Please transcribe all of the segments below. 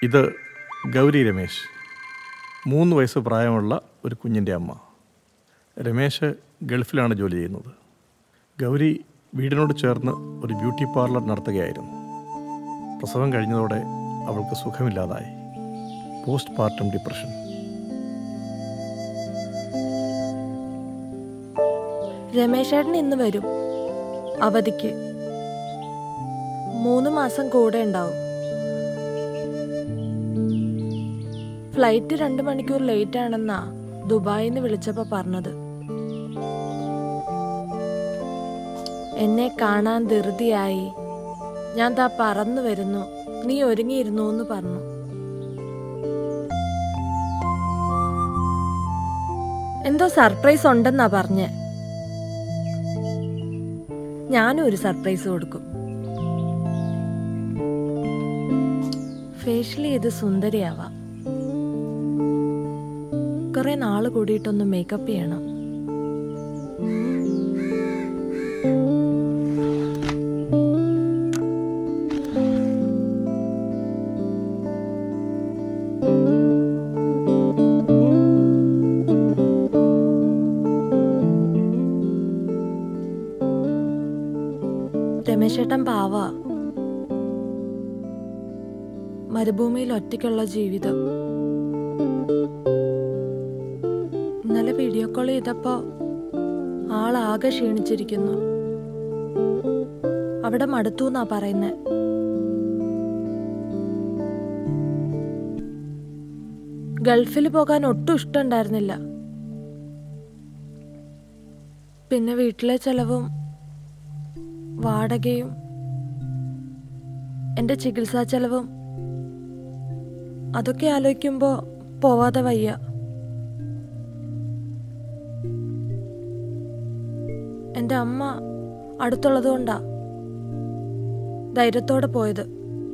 ഇത് ഗൗരി രമേശ് മൂന്ന് വയസ്സ് പ്രായമുള്ള ഒരു കുഞ്ഞിൻ്റെ അമ്മ രമേശ് ഗൾഫിലാണ് ജോലി ചെയ്യുന്നത് ഗൗരി വീടിനോട് ചേർന്ന് ഒരു ബ്യൂട്ടി പാർലർ നടത്തുകയായിരുന്നു പ്രസവം കഴിഞ്ഞതോടെ അവൾക്ക് സുഖമില്ലാതായി പോസ്റ്റ് പാർട്ടം ഡിപ്രഷൻ രമേശേട്ടൻ ഇന്ന് വരും അവധിക്ക് മൂന്ന് മാസം കൂടെ ഉണ്ടാവും ഫ്ലൈറ്റ് രണ്ട് മണിക്കൂർ ലേറ്റ് ആണെന്നാ ദുബായിൽ നിന്ന് വിളിച്ചപ്പോ പറഞ്ഞത് എന്നെ കാണാൻ ധൃതിയായി ഞാൻ താ പറന്നു വരുന്നു നീ ഒരുങ്ങിയിരുന്നു എന്ന് പറഞ്ഞു എന്തോ സർപ്രൈസ് ഉണ്ടെന്നാ പറഞ്ഞേ ഞാനും ഒരു സർപ്രൈസ് കൊടുക്കും ഫേഷ്യൽ ചെയ്ത് സുന്ദരിയാവാം കുറെ നാള് കൂടിയിട്ടൊന്ന് മേക്കപ്പ് ചെയ്യണം രമേശേട്ടൻ പാവ മരുഭൂമിയിൽ ഒറ്റയ്ക്കുള്ള ജീവിതം ഇന്നലെ വീഡിയോ കോൾ ചെയ്തപ്പോ ആളാകെ ക്ഷീണിച്ചിരിക്കുന്നു അവിടെ മടുത്തു എന്നാ പറയുന്നേ ഗൾഫിൽ പോകാൻ ഒട്ടും ഇഷ്ടമുണ്ടായിരുന്നില്ല പിന്നെ വീട്ടിലെ ചെലവും വാടകയും എൻ്റെ ചികിത്സാ ചെലവും അതൊക്കെ ആലോചിക്കുമ്പോൾ പോവാതെ വയ്യ എൻ്റെ അമ്മ അടുത്തുള്ളത് കൊണ്ടാ ധൈര്യത്തോടെ പോയത്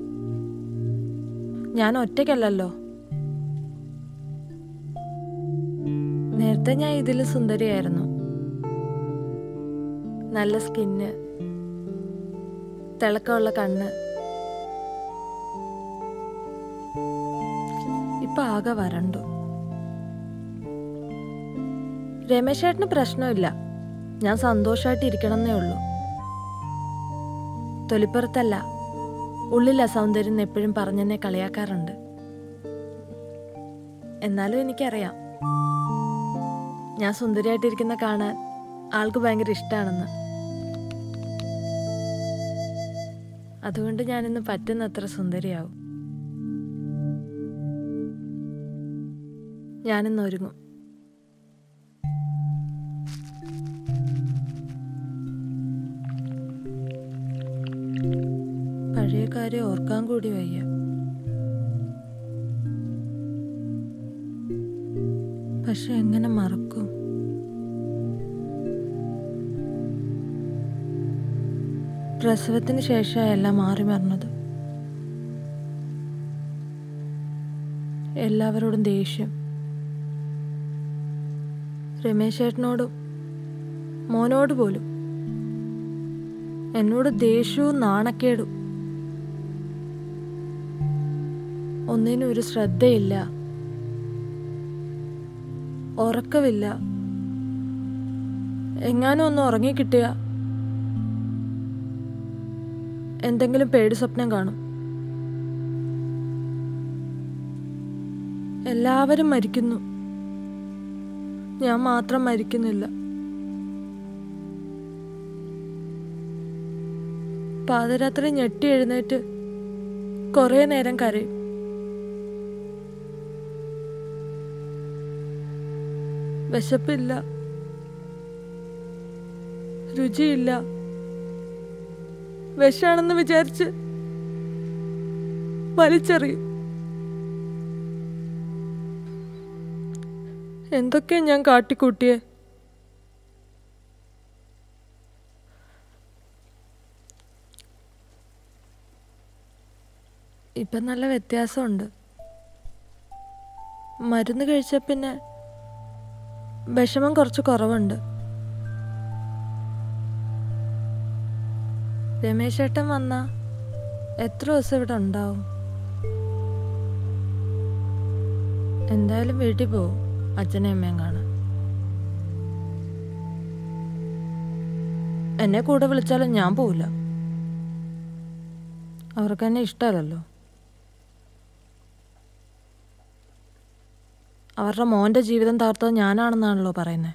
ഞാൻ ഒറ്റയ്ക്കല്ലല്ലോ നേരത്തെ ഞാൻ ഇതിൽ സുന്ദരിയായിരുന്നു നല്ല സ്കിന്ന് തിളക്കമുള്ള കണ്ണ് ഇപ്പൊ ആകെ വരണ്ടു രമേശേട്ടന് പ്രശ്നമില്ല ഞാൻ സന്തോഷമായിട്ട് ഇരിക്കണമെന്നേ ഉള്ളൂ തൊലിപ്പുറത്തല്ല ഉള്ളില സൗന്ദര്യം എന്ന് എപ്പോഴും പറഞ്ഞെന്നെ കളിയാക്കാറുണ്ട് എന്നാലും എനിക്കറിയാം ഞാൻ സുന്ദരിയായിട്ടിരിക്കുന്ന കാണാൻ ആൾക്ക് ഭയങ്കര ഇഷ്ടമാണെന്ന് അതുകൊണ്ട് ഞാനിന്ന് പറ്റുന്നത്ര സുന്ദരിയാവും ഞാനിന്ന് ഒരുങ്ങും പഴയ കാര്യം ഓർക്കാൻ കൂടി വയ്യ പക്ഷെ എങ്ങനെ മറക്കും പ്രസവത്തിന് ശേഷമാണ് എല്ലാം മാറി മറന്നത് എല്ലാവരോടും ദേഷ്യം രമേശ് ചേട്ടനോടും മോനോട് പോലും എന്നോട് ദേഷ്യവും നാണക്കേടും ഒന്നിനും ഒരു ശ്രദ്ധയില്ല ഉറക്കമില്ല എങ്ങാനും ഒന്ന് ഉറങ്ങിക്കിട്ടുക എന്തെങ്കിലും പേടി സ്വപ്നം കാണും എല്ലാവരും മരിക്കുന്നു ഞാൻ മാത്രം മരിക്കുന്നില്ല പാതിരാത്രി ഞെട്ടി എഴുന്നേറ്റ് കുറേ നേരം കരയും വിശപ്പില്ല രുചിയില്ല വിഷാണെന്ന് വിചാരിച്ച് വലിച്ചെറിയും എന്തൊക്കെയാ ഞാൻ കാട്ടിക്കൂട്ടിയേ ഇപ്പം നല്ല വ്യത്യാസമുണ്ട് മരുന്ന് കഴിച്ച പിന്നെ വിഷമം കുറച്ച് കുറവുണ്ട് രമേശേട്ടൻ വന്ന എത്ര ദിവസം ഇവിടെ ഉണ്ടാവും എന്തായാലും വീട്ടിൽ പോവും അച്ഛനെയും അമ്മയും കാണാൻ എന്നെ കൂടെ വിളിച്ചാലും ഞാൻ പോവില്ല അവർക്ക് എന്നെ ഇഷ്ടമല്ലല്ലോ അവരുടെ മോന്റെ ജീവിതം തകർത്തത് ഞാനാണെന്നാണല്ലോ പറയുന്നത്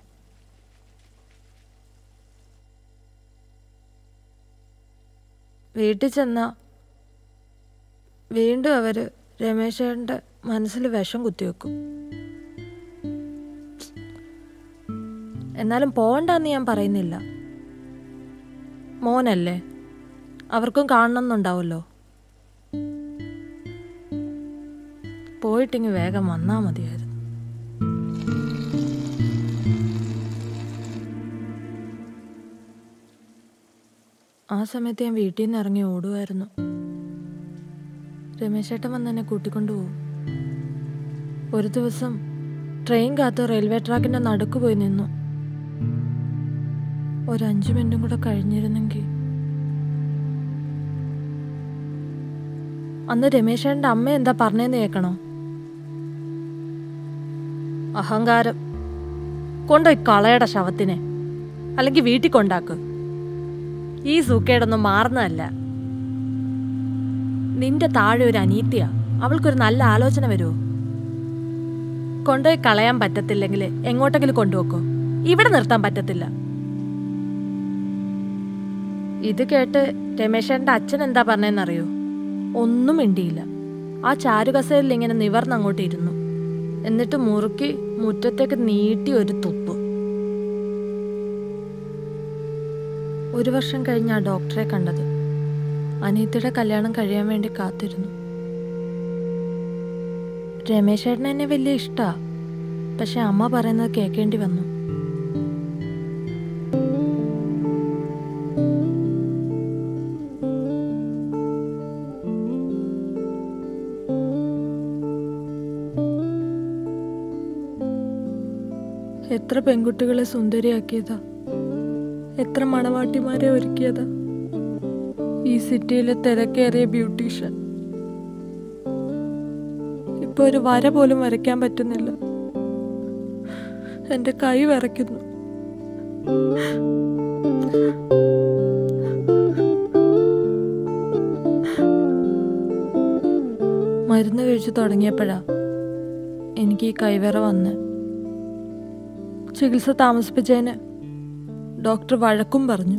വീട്ടിൽ ചെന്ന വീണ്ടും അവര് രമേശേട്ടൻ്റെ മനസ്സിൽ വിഷം കുത്തിവെക്കും എന്നാലും പോകണ്ടെന്ന് ഞാൻ പറയുന്നില്ല മോനല്ലേ അവർക്കും കാണണമെന്നുണ്ടാവുമല്ലോ പോയിട്ടിങ്ങ് വേഗം വന്നാൽ മതിയായിരുന്നു ആ സമയത്ത് ഞാൻ വീട്ടിൽ നിന്ന് ഇറങ്ങി ഓടുമായിരുന്നു രമേശേട്ടൻ വന്ന് എന്നെ കൂട്ടിക്കൊണ്ടുപോകും ഒരു ദിവസം ട്രെയിൻ കാത്ത് റെയിൽവേ ട്രാക്കിന്റെ നടുക്ക് പോയി നിന്നു ഒരു അഞ്ചു മിനിറ്റും കൂടെ കഴിഞ്ഞിരുന്നെങ്കിൽ അന്ന് രമേശേട്ടൻ്റെ അമ്മ എന്താ പറഞ്ഞതെന്ന് കേൾക്കണോ അഹങ്കാരം കൊണ്ടുപോയി കളയട ശവത്തിനെ അല്ലെങ്കിൽ വീട്ടിൽ കൊണ്ടാക്ക് ഈ സൂക്കേടൊന്നും മാറുന്നതല്ല നിന്റെ താഴെ ഒരു അനീത്തിയാ അവൾക്കൊരു നല്ല ആലോചന വരുമോ കൊണ്ടുപോയി കളയാൻ പറ്റത്തില്ലെങ്കിൽ എങ്ങോട്ടെങ്കിലും കൊണ്ടുപോക്കോ ഇവിടെ നിർത്താൻ പറ്റത്തില്ല ഇത് കേട്ട് രമേശന്റെ അച്ഛൻ എന്താ പറഞ്ഞെന്നറിയോ ഒന്നും മിണ്ടിയില്ല ആ ചാരുകസയിൽ ഇങ്ങനെ നിവർന്ന് അങ്ങോട്ട് ഇരുന്നു എന്നിട്ട് മുറുക്കി മുറ്റത്തേക്ക് നീട്ടി ഒരു തുപ്പ് ഒരു വർഷം കഴിഞ്ഞ് ആ ഡോക്ടറെ കണ്ടത് അനീത്തിയുടെ കല്യാണം കഴിയാൻ വേണ്ടി കാത്തിരുന്നു രമേശേട്ടന് എന്നെ വലിയ ഇഷ്ടാ പക്ഷെ അമ്മ പറയുന്നത് കേൾക്കേണ്ടി വന്നു എത്ര പെൺകുട്ടികളെ സുന്ദരിയാക്കിയതാ എത്ര മണവാട്ടിമാരെ ഒരുക്കിയതാ ഈ സിറ്റിയിലെ തിരക്കേറിയ ബ്യൂട്ടീഷ്യൻ ഇപ്പൊ ഒരു വര പോലും വരയ്ക്കാൻ പറ്റുന്നില്ല എന്റെ കൈ വിറയ്ക്കുന്നു മരുന്ന് കഴിച്ചു തുടങ്ങിയപ്പോഴാ എനിക്ക് ഈ കൈവിറ വന്ന് ചികിത്സ താമസിപ്പിച്ചതിന് ഡോക്ടർ വഴക്കും പറഞ്ഞു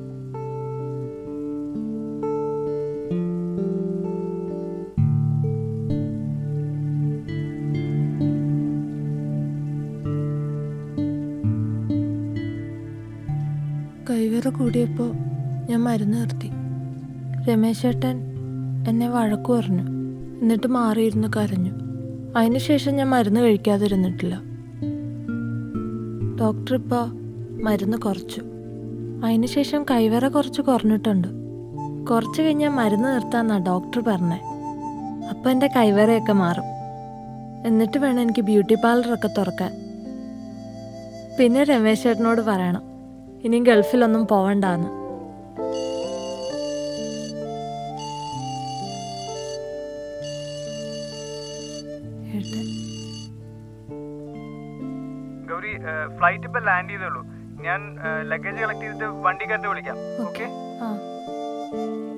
കൈവിറ കൂടിയപ്പോൾ ഞാൻ മരുന്ന് നിർത്തി രമേശേട്ടൻ എന്നെ വഴക്കു പറഞ്ഞു എന്നിട്ട് മാറിയിരുന്ന് കരഞ്ഞു അതിനുശേഷം ഞാൻ മരുന്ന് കഴിക്കാതിരുന്നിട്ടില്ല ഡോക്ടർ ഇപ്പോൾ മരുന്ന് കുറച്ചു അതിനുശേഷം കൈവിറ കുറച്ച് കുറഞ്ഞിട്ടുണ്ട് കുറച്ച് കഴിഞ്ഞാൽ മരുന്ന് നിർത്താന്നാ ഡോക്ടർ പറഞ്ഞേ അപ്പം എൻ്റെ കൈവിറയൊക്കെ മാറും എന്നിട്ട് വേണം എനിക്ക് ബ്യൂട്ടി പാർലറൊക്കെ തുറക്കാൻ പിന്നെ രമേശ് ചേട്ടനോട് പറയണം ഇനിയും ഗൾഫിലൊന്നും പോവണ്ടാന്ന് ഏട്ടൻ ഗൗരി ഫ്ലൈറ്റ് ഇപ്പൊ ലാൻഡ് ചെയ്തേ ഉള്ളൂ ഞാൻ ലഗേജ് കളക്ട് ചെയ്തിട്ട് വണ്ടി കയറ്റി വിളിക്കാം ഓക്കെ ആ